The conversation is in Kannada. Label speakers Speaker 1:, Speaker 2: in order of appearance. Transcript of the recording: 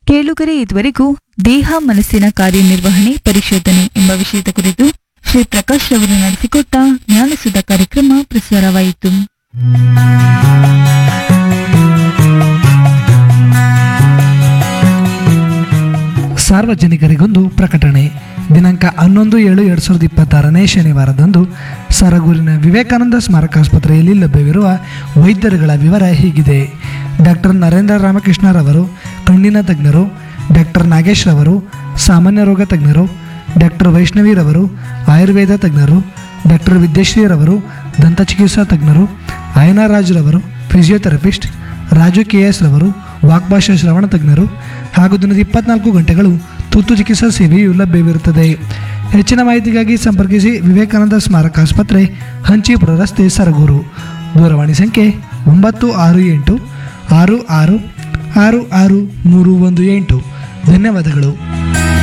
Speaker 1: ಕೇಳುಗರೆ ಇದುವರೆಗೂ ದೇಹ ಮನಸ್ಸಿನ ಕಾರ್ಯನಿರ್ವಹಣೆ ಪರಿಶೋಧನೆ ಎಂಬ ವಿಷಯದ ಕುರಿತು ಶ್ರೀ ಪ್ರಕಾಶ್ ರವರು ನಡೆಸಿಕೊಟ್ಟ ಜ್ಞಾನಸುಧ ಕಾರ್ಯಕ್ರಮ ಪ್ರಸಾರವಾಯಿತು
Speaker 2: ಸಾರ್ವಜನಿಕರಿಗೊಂದು ಪ್ರಕಟಣೆ ದಿನಾಂಕ ಹನ್ನೊಂದು ಏಳು ಎರಡು ಸಾವಿರದ ಇಪ್ಪತ್ತಾರನೇ ಶನಿವಾರದಂದು ಸರಗೂರಿನ ವಿವೇಕಾನಂದ ಸ್ಮಾರಕಾಸ್ಪತ್ರೆಯಲ್ಲಿ ಲಭ್ಯವಿರುವ ವೈದ್ಯರುಗಳ ವಿವರ ಹೀಗಿದೆ ಡಾಕ್ಟರ್ ನರೇಂದ್ರ ರಾಮಕೃಷ್ಣರವರು ಕಣ್ಣಿನ ತಜ್ಞರು ಡಾಕ್ಟರ್ ನಾಗೇಶ್ ರವರು ಸಾಮಾನ್ಯ ರೋಗ ತಜ್ಞರು ಡಾಕ್ಟರ್ ವೈಷ್ಣವಿರವರು ಆಯುರ್ವೇದ ತಜ್ಞರು ಡಾಕ್ಟರ್ ವಿದ್ಯಶ್ರೀರವರು ದಂತಚಿಕಿತ್ಸಾ ತಜ್ಞರು ಅಯನರಾಜ್ರವರು ಫಿಸಿಯೋಥೆರಪಿಸ್ಟ್ ರಾಜು ಕೆ ಎಸ್ ರವರು ವಾಗ್ಭಾಷಾ ಶ್ರವಣ ತಜ್ಞರು ಹಾಗೂ ದಿನದ ಇಪ್ಪತ್ನಾಲ್ಕು ಗಂಟೆಗಳು ತುರ್ತು ಚಿಕಿತ್ಸಾ ಸೇವೆಯು ಲಭ್ಯವಿರುತ್ತದೆ ಹೆಚ್ಚಿನ ಮಾಹಿತಿಗಾಗಿ ಸಂಪರ್ಕಿಸಿ ವಿವೇಕಾನಂದ ಸ್ಮಾರಕ ಆಸ್ಪತ್ರೆ ಹಂಚಿಪುರ ರಸ್ತೆ ಸರಗೂರು ದೂರವಾಣಿ ಸಂಖ್ಯೆ ಒಂಬತ್ತು ಆರು ಎಂಟು ಆರು ಆರು ಆರು ಆರು ಮೂರು ಒಂದು ಎಂಟು ಧನ್ಯವಾದಗಳು